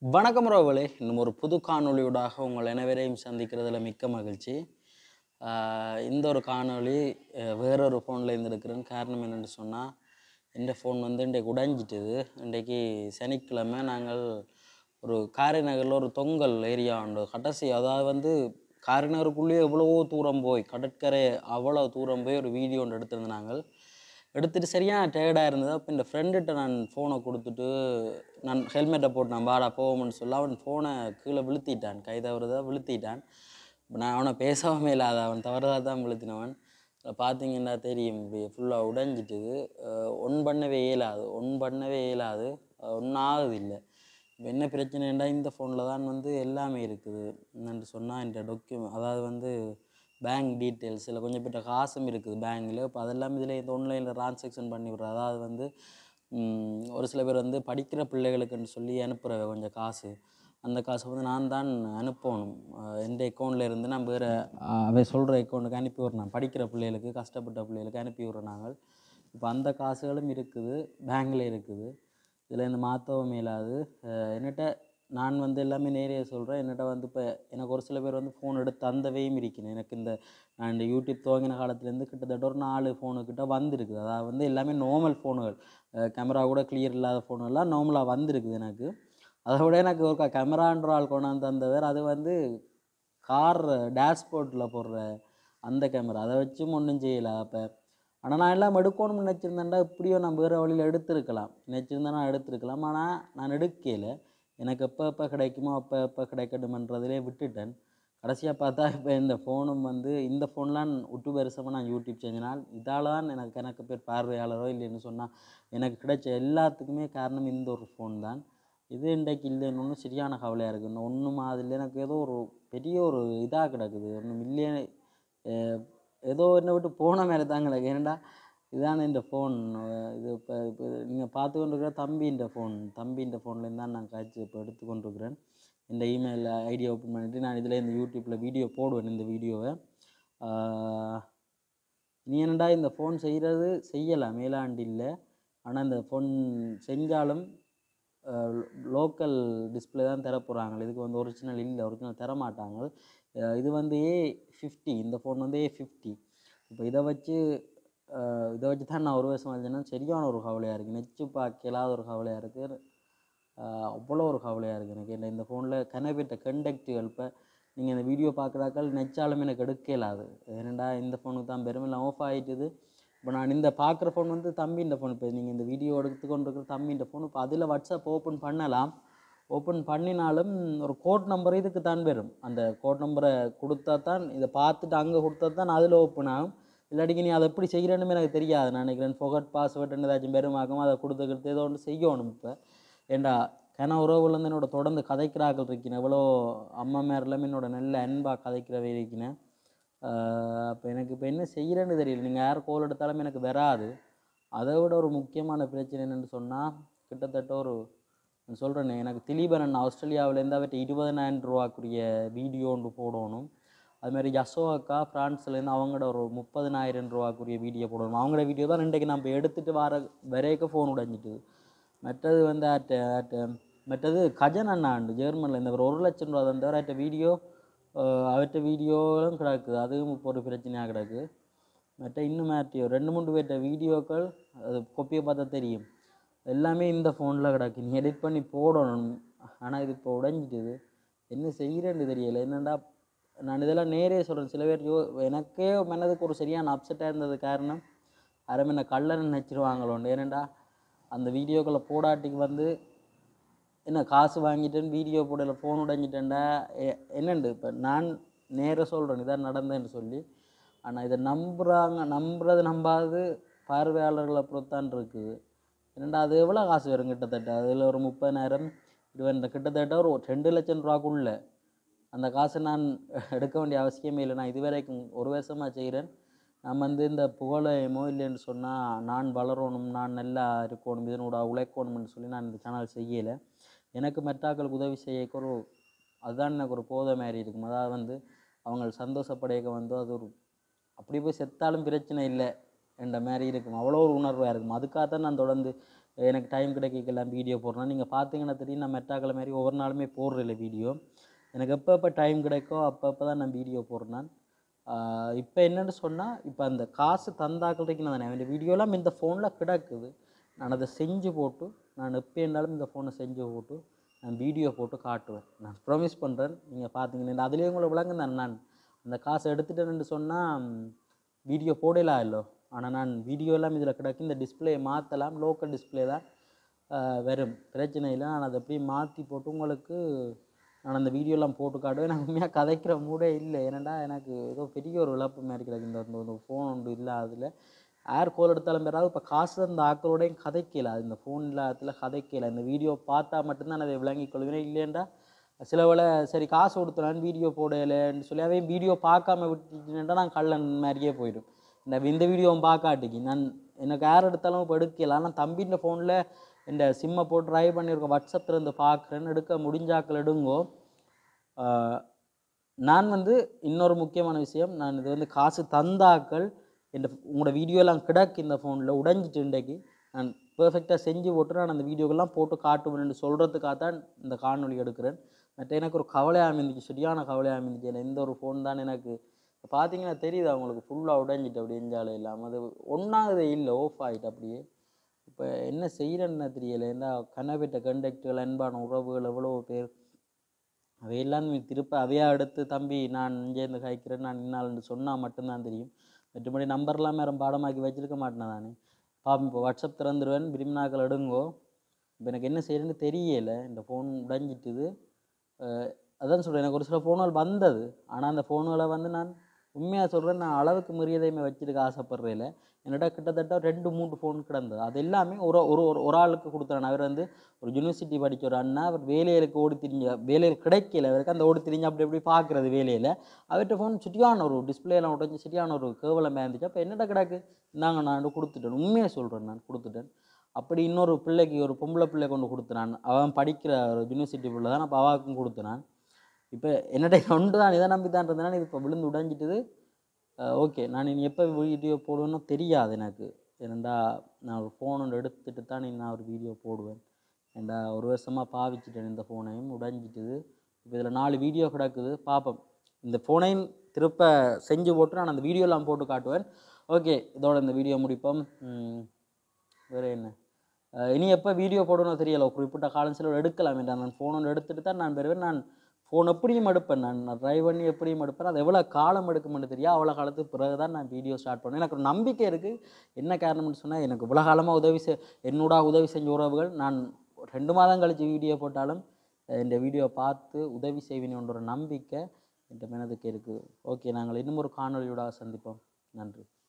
வணக்கம் ரோவலே இன்னும் ஒரு புது காணொளியூடாக உங்கள் அனைவரையும் சந்திக்கிறதுல மிக்க மகிழ்ச்சி ஆஹ் இந்த ஒரு காணொளி அஹ் வேறொரு ஃபோனில் இருந்து எடுக்கிறேன் காரணம் என்னென்னு சொன்னால் இந்த ஃபோன் வந்து இன்றைக்கு உடைஞ்சிட்டுது இன்றைக்கு சனிக்கிழமை நாங்கள் ஒரு காரைநகரில் ஒரு தொங்கல் ஏரியா உண்டு கடைசி அதாவது வந்து காரைநகருக்குள்ளேயே எவ்வளவோ தூரம் போய் கடற்கரை அவ்வளோ தூரம் போய் ஒரு வீடியோ ஒன்று எடுத்திருந்தோம் நாங்கள் எடுத்துட்டு சரியாக டயர்டாக இருந்தது அப்போ இந்த ஃப்ரெண்டுகிட்ட நான் ஃபோனை கொடுத்துட்டு நான் ஹெல்மெட்டை போட்டு நான் வாடா போவோம்னு சொல்ல அவன் ஃபோனை கீழே விழுத்திட்டான் கை தவறுதா விழுத்திட்டான் இப்போ நான் அவனை பேசவே இல்லாத அவன் தவறுதாக தான் விழுத்தினவன் அதில் பார்த்தீங்கன்னா தெரியும் இப்படி ஃபுல்லாக உடைஞ்சிட்டுது ஒன் பண்ணவே இயலாது ஒன் பண்ணவே இயலாது ஒன்றும் ஆகுது இல்லை இப்போ என்ன பிரச்சனைண்டா இந்த ஃபோனில் தான் வந்து எல்லாமே இருக்குது என்னென்று சொன்னால் இந்த டொக்யூ அதாவது வந்து பேங்க் டீட்டெயில்ஸ் இல்லை கொஞ்சம் பேர்ட்ட காசும் இருக்குது பேங்க்கில் இப்போ அதெல்லாம் இதில் இந்த ஆன்லைனில் ட்ரான்சாக்ஷன் பண்ணி விட்றது அதாவது வந்து ம், ஒரு சில பேர் வந்து படிக்கிற பிள்ளைகளுக்குன்னு சொல்லி அனுப்புகிற கொஞ்சம் காசு அந்த காசை வந்து நான் தான் அனுப்பணும் அஹ் எந்த அக்கௌண்ட்டில் இருந்து நான் வேறு அவை சொல்கிற அக்கௌண்ட்டுக்கு அனுப்பி விட்றேன் படிக்கிற பிள்ளைகளுக்கு கஷ்டப்பட்ட பிள்ளைகளுக்கு அனுப்பி விட்றோம் நாங்கள் இப்போ அந்த காசுகளும் இருக்குது பேங்கில் இருக்குது இதில் இந்த மாற்றவும் இயலாது அஹ் என்னட்ட நான் வந்து எல்லாமே நேரே சொல்கிறேன் என்னட்ட வந்து இப்போ எனக்கு ஒரு சில பேர் வந்து ஃபோன் எடுத்து தந்தவையும் இருக்கணும் எனக்கு இந்த நான் இந்த யூடியூப் துவங்கின காலத்துலேருந்து கிட்டத்தட்ட ஒரு நாலு ஃபோனுக்கிட்ட வந்திருக்குது அதாவது வந்து எல்லாமே நார்மல் ஃபோனுகள் கேமரா கூட கிளியர் இல்லாத ஃபோனுகள்லாம் நார்மலாக வந்திருக்குது எனக்கு அதை விட எனக்கு ஒரு கேமரான்ற ஆள் கொண்டாந்து தந்தவர் அது வந்து கார் டேஷ்போர்ட்டில் போடுற அந்த கேமரா அதை வச்சும் ஒன்றும் செய்யலை அப்போ ஆனால் நான் எல்லாம் எடுக்கணும்னு நினச்சிருந்தேன்டா இப்படியோ நான் வேறு வழியில் எடுத்திருக்கலாம் நினச்சிருந்தா நான் எடுத்திருக்கலாம் ஆனால் நான் எடுக்கல எனக்கு எப்போ எப்போ கிடைக்குமோ அப்போ எப்போ கிடைக்கட்டுமன்றதிலே விட்டுட்டேன் கடைசியாக பார்த்தா இப்போ இந்த ஃபோனும் வந்து இந்த ஃபோன்லாம் விட்டு பெருசமாக நான் யூடியூப் செஞ்சினால் இதால் தான் எனக்கு எனக்கு பேர் பார்வையாளரோ இல்லைன்னு சொன்னால் எனக்கு கிடைச்ச எல்லாத்துக்குமே காரணம் இந்த ஒரு ஃபோன் தான் இது இன்றைக்கு இல்லைன்னு ஒன்றும் சரியான கவலையாக இருக்குது இன்னும் ஒன்றும் அதில் எனக்கு ஏதோ ஒரு பெரிய ஒரு இதாக கிடக்குது ஒன்றும் இல்லையே அஹ் ஏதோ என்னை விட்டு போன மாதிரி தான் கிடக்கு ஏன்டா இதானே இந்த ஃபோன் இது இப்போ இப்போ நீங்கள் பார்த்து கொண்டிருக்கிற தம்பின்ற ஃபோன் தம்பின்ற ஃபோன்லேருந்து தான் நான் காய்ச்சி இப்போ எடுத்து கொண்டிருக்கிறேன் இந்த இமெயில் ஐடியா ஓப்பன் பண்ணிவிட்டு நான் இதில் இந்த யூடியூப்பில் வீடியோ போடுவேன் இந்த வீடியோவை நீ என்னடா இந்த ஃபோன் செய்கிறது செய்யலாம் மேலாண்டு இல்லை ஆனால் இந்த ஃபோன் செஞ்சாலும் லோக்கல் டிஸ்பிளே தான் தர போகிறாங்க இதுக்கு வந்து ஒரிஜினல் இல்லை ஒரிஜினல் தர மாட்டாங்க அஹ் இது வந்து ஏ ஃபிஃப்டி இந்த ஃபோன் வந்து ஏ ஃபிஃப்டி இப்போ இதை வச்சு அஹ் இதை வச்சு தான் நான் ஒரு வருஷம் வந்தேன்னா சரியான ஒரு கவலையாக இருக்குது நெச்சு பார்க்கலாத ஒரு கவலையாக இருக்குது அவ்வளோ ஒரு கவலையாக இருக்குது எனக்கு இந்த- இந்த ஃபோனில் கனவிட்ட கண்டக்டுகள் இப்போ நீங்கள் இந்த வீடியோ பார்க்குறாக்கள் நெச்சாலும் எனக்கு எடுக்க இயலாது ஏனண்டா இந்த ஃபோனுக்கு தான் பெருமையில் ஆஃப் ஆகிட்டுது இப்போ நான் இந்த பார்க்குற ஃபோன் வந்து தம்பின்ற ஃபோன் இப்போ நீங்கள் இந்த வீடியோ எடுத்து கொண்டு இருக்கிற தம்பின்ற ஃபோன் இப்போ அதில் வாட்ஸ்அப் ஓப்பன் பண்ணலாம் ஓப்பன் பண்ணினாலும் ஒரு கோட் நம்பர் இதுக்கு தான் வரும் அந்த கோட் நம்பரை கொடுத்தா தான் இதை பார்த்துட்டு அங்கே கொடுத்தா தான் அதில் ஓப்பன் ஆகும் இல்லாட்டிக்கு நீ அதை எப்படி செய்கிறேன்னு எனக்கு தெரியாது நான் நினைக்கிறேன் ஃபொகட் பாஸ்வேர்டுன்னு ஏதாச்சும் பெருமாக்கும் அதை கொடுத்துக்கிறது ஏதோ ஒன்று செய்யணும் இப்போ ஏண்டா கன உறவுலேருந்து என்னோட தொடர்ந்து கதைக்கிறார்கள் இருக்கேன் எவ்வளோ அம்மா மேரிலும் என்னோட நல்ல அன்பாக கதைக்கிறவே இருக்கேன் அப்போ எனக்கு இப்போ என்ன செய்கிறேன்னு தெரியல நீங்கள் யார் கோல் எடுத்தாலும் எனக்கு வராது அதை விட ஒரு முக்கியமான பிரச்சனை என்னென்னு சொன்னால் கிட்டத்தட்ட ஒரு நான் சொல்கிறேனே எனக்கு திலீபன் ஆஸ்திரேலியாவிலேருந்து அவர்கிட்ட இருபதனாயிரம் ரூபாக்குரிய வீடியோ ஒன்று போடணும் அதுமாதிரி யசோ அக்கா ஃப்ரான்ஸ்லேருந்து அவங்களோட ஒரு முப்பதனாயிரம் ரூபாக்குரிய வீடியோ போடணும் அவங்களோட வீடியோ தான் இன்றைக்கு நம்ம எடுத்துகிட்டு வர வரைக்கும் ஃபோன் உடைஞ்சிட்டுது மற்றது வந்து அட் அட் மற்றது கஜன் அண்ணாண்டு ஜெர்மனில் இந்த ஒரு ஒரு லட்சம் ரூபா தந்தவர் அவர்கிட்ட வீடியோ அவர்கிட்ட வீடியோவும் கிடக்குது அதுவும் இப்போ ஒரு பிரச்சனையாக கிடக்கு மற்ற இன்னும் மேட்டியோ ரெண்டு மூணு பேர்கிட்ட வீடியோக்கள் அது கொப்பியை பார்த்தா தெரியும் எல்லாமே இந்த ஃபோனில் கிடக்கு நீ எடிட் பண்ணி போடணும் ஆனால் இது இப்போ உடைஞ்சிட்டுது என்ன செய்கிறேன்னு தெரியல என்னடா நான் இதெல்லாம் நேரே சொல்கிறேன் சில பேர் யோ எனக்கே மனதுக்கு ஒரு சரியான அப்செட்டாக இருந்தது காரணம் அரை என்ன கல்லன்னு நினச்சிருவாங்களோண்டு ஏனண்டா அந்த வீடியோக்களை போடாட்டிக்கு வந்து என்ன காசு வாங்கிட்டேன்னு வீடியோ போடல ஃபோன் உடைஞ்சிட்டேன்டா எ- என்னண்டு இப்போ நான் நேராக சொல்கிறேன் இதான் நடந்தேன்னு சொல்லி ஆனால் இதை நம்புகிறாங்க நம்புறது நம்பாது பார்வையாளர்களை பொறுத்தான் இருக்குது என்னடா அது எவ்வளோ காசு வரும் கிட்டத்தட்ட அதில் ஒரு முப்பதாயிரம் இருபது கிட்டத்தட்ட ஒரு ரெண்டு லட்சம் ரூபாக்குள்ள அந்த காசை நான் எடுக்க வேண்டிய அவசியமே இல்லை நான் இதுவரைக்கும் ஒரு வருஷமாக செய்கிறேன் நான் வந்து இந்த புகழையமோ இல்லைன்னு சொன்னால் நான் வளரணும் நான் நல்லா இருக்கணும் இதனோட உழைக்கணும்னு சொல்லி நான் இந்த சேனல் செய்யலை எனக்கு மெட்டாக்களுக்கு உதவி செய்யக்க ஒரு அதுதான் எனக்கு ஒரு போதை மாதிரி இருக்கும் அதாவது வந்து அவங்க சந்தோஷப்படையக்க வந்து அது ஒரு அப்படி போய் செத்தாலும் பிரச்சனை இல்லை என்ற மாதிரி இருக்கும் அவ்வளோ ஒரு உணர்வாக இருக்கும் அதுக்காக தான் நான் தொடர்ந்து எனக்கு டைம் கிடைக்கலாம் வீடியோ போடுறேன் நீங்கள் பார்த்தீங்கன்னா தெரியும் நான் மெட்டாக்களை மாதிரி ஒவ்வொரு நாளுமே போடுறதில்ல வீடியோ எனக்கு எப்போ எப்போ டைம் கிடைக்கோ அப்போ அப்போ தான் நான் வீடியோ போடுறேன் இப்போ என்னன்னு சொன்னால் இப்போ அந்த காசு தந்தாக்களுக்கு நான் இந்த வீடியோலாம் இந்த ஃபோனில் கிடக்குது நான் அதை செஞ்சு போட்டு நான் எப்போ இருந்தாலும் இந்த ஃபோனை செஞ்சு போட்டு நான் வீடியோ போட்டு காட்டுவேன் நான் ப்ராமிஸ் பண்ணுறேன் நீங்கள் பார்த்தீங்கன்னா அதுலேயே உங்களை விளங்கு நான் நான் அந்த காசை எடுத்துட்டேன்னு சொன்னால் வீடியோ போடலாம் இல்லோ ஆனால் நான் வீடியோ எல்லாம் இதில் கிடக்கு இந்த டிஸ்பிளேயை மாற்றலாம் லோக்கல் டிஸ்பிளே தான் ஆஹ் வரும் பிரச்சனை இல்லை நான் அதை அப்படியே மாற்றி போட்டு உங்களுக்கு நான் அந்த வீடியோலாம் போட்டு காட்டுவேன் எனக்கு உண்மையாக கதைக்கிற மூடே இல்லை ஏன்னாடா எனக்கு ஏதோ பெரிய ஒரு இழப்பு மாதிரி கிடக்கு இந்த இந்த ஃபோன் ஒன்று இல்லை அதில் ஏர் கோல் எடுத்தாலும் பெறாது இப்போ காசு அந்த ஆக்களோடையும் கதைக்கல அது இந்த ஃபோன் இல்லாததுல கதைக்கல இந்த வீடியோ பார்த்தா மட்டும்தான் நான் அதை விளங்கிக் கொள்வேன் இல்லையேண்டா சில வேளை சரி காசு கொடுத்துறான்னு வீடியோ போடலைன்னு சொல்லி அவன் வீடியோ பார்க்காம விட்டுட்டேன்டா நான் கள்ளன் மாதிரியே போயிடும் இந்த இந்த வீடியோவும் பார்க்காட்டிக்கு நான் எனக்கு யார் எடுத்தாலும் இப்போ எடுக்கல ஆனால் தம்பின்ற ஃபோனில் இந்த சிம்மை போட்டு ட்ரை பண்ணியிருக்கோம் வாட்ஸ்அப்பில் இருந்து பார்க்குறேன்னு எடுக்க முடிஞ்சாக்கள் எடுங்கோ ஆஹ் நான் வந்து இன்னொரு முக்கியமான விஷயம் நான் இது வந்து காசு தந்தாக்கள் இந்த உங்களோட வீடியோலாம் கிடக்கு இந்த ஃபோனில் உடைஞ்சிட்டு இன்றைக்கு நான் பெர்ஃபெக்டாக செஞ்சு போட்டு நான் அந்த வீடியோக்கெல்லாம் போட்டு காட்டுவேன்னு சொல்கிறதுக்காக தான் இந்த காணொளி எடுக்கிறேன் மற்ற எனக்கு ஒரு கவலையாக இருந்துச்சு சரியான கவலையாக இருந்துச்சு ஏன்னா இந்த ஒரு ஃபோன் தான் எனக்கு இப்போ பார்த்தீங்கன்னா தெரியுது அவங்களுக்கு ஃபுல்லாக உடைஞ்சிட்டு அப்படி எஞ்சாலே இல்லாமல் அது ஒன்றாவது இல்லை ஆஃப் ஆகிட்டு அப்படியே இப்போ என்ன செய்கிறேன்னு தெரியல ஏன்னா கண்ணப்பேட்ட கண்டக்டர்கள் அன்பான உறவுகள் எவ்வளோ பேர் அவையெல்லாம் நீ திருப்ப அவையா எடுத்து தம்பி நான் இங்கேருந்து காய்க்கிறேன் நான் இன்னாள்னு சொன்னால் மட்டும்தான் தெரியும் மற்றபடி நம்பர்லாம் வேறு பாடமாக்கி வச்சிருக்க மாட்டேன் நான் பாப்போம் இப்போ வாட்ஸ்அப் திறந்துருவேன் விரும்பினாக்கள் எடுங்கோ இப்போ எனக்கு என்ன செய்யறேன்னு தெரியல இந்த ஃபோன் உடைஞ்சிட்டுது அஹ் அதான் சொல்கிறேன் எனக்கு ஒரு சில ஃபோன்கள் வந்தது ஆனால் அந்த ஃபோனுகளை வந்து நான் உண்மையாக சொல்கிறேன் நான் அளவுக்கு மீறியதையுமே வச்சிருக்க ஆசைப்படுறதில்ல என்னோட கிட்டத்தட்ட ரெண்டு மூணு ஃபோன் கிடந்தது அது எல்லாமே ஒரு ஒரு ஒரு ஒரு ஆளுக்கு கொடுத்துறேன் அவர் வந்து ஒரு யூனிவர்சிட்டி படிச்ச ஒரு அண்ணா அவர் வேலைகளுக்கு ஓடி திரிஞ்ச வேலையில் கிடைக்கல அவருக்கு அந்த ஓடி திரிஞ்சு அப்படி அப்படி பார்க்குறது வேலையில் அவர்கிட்ட ஃபோன் சரியான ஒரு டிஸ்பிளேலாம் உடஞ்சி சரியான ஒரு கேவலமாக இருந்துச்சு அப்போ என்னடா கிடக்கு இந்தாங்க நான் கொடுத்துட்டேன் உண்மையாக சொல்கிறேன் நான் கொடுத்துட்டேன் அப்படி இன்னொரு பிள்ளைக்கு ஒரு பொம்பளை பிள்ளை கொண்டு கொடுத்துனான் அவன் படிக்கிற ஒரு யூனிவர்சிட்டி பிள்ளை தான் அப்போ அவாவுக்கும் கொடுத்துனான் இப்போ என்னடா ஒன்று தான் இதை நம்பி தான் இருந்தேன்னா இது இப்போ விழுந்து உடைஞ்சிட்டுது ஓகே நான் இனி எப்போ வீடியோ போடுவேன்னு தெரியாது எனக்கு ஏனண்டா நான் ஒரு ஃபோன் ஒன்று எடுத்துட்டு தான் இனி நான் ஒரு வீடியோ போடுவேன் ஏண்டா ஒரு வருஷமாக பாவிச்சிட்டேன் இந்த ஃபோனையும் உடைஞ்சிட்டுது இப்போ இதில் நாலு வீடியோ கிடக்குது பார்ப்போம் இந்த ஃபோனையும் திருப்ப செஞ்சு போட்டு நான் அந்த வீடியோலாம் போட்டு காட்டுவேன் ஓகே இதோட இந்த வீடியோ முடிப்போம் ம், வேறு என்ன அஹ் இனி எப்போ வீடியோ போடணும் தெரியல ஒரு குறிப்பிட்ட காலம் சில எடுக்கலாம் என்றால் நான் ஃபோன் ஒன்று எடுத்துட்டு தான் நான் பெறுவேன் நான் ஃபோன் எப்படியும் எடுப்பேன் நான் நான் ட்ரைவ் பண்ணி எப்படியும் எடுப்பேன் அது எவ்வளோ காலம் எடுக்கும்னு தெரியும் அவ்வளோ காலத்துக்கு பிறகு தான் நான் வீடியோ ஸ்டார்ட் பண்ணுவேன் எனக்கு ஒரு நம்பிக்கை இருக்குது என்ன காரணம்னு சொன்னால் எனக்கு இவ்வளோ காலமாக உதவி செய் என்னோட உதவி செஞ்ச உறவுகள் நான் ரெண்டு மாதம் கழித்து வீடியோ போட்டாலும் அஹ் இந்த வீடியோ பார்த்து உதவி செய்வேன் ஒரு நம்பிக்கை என்ற மனதுக்கு இருக்குது ஓகே நாங்கள் இன்னும் ஒரு காணொளியோட சந்திப்போம் நன்றி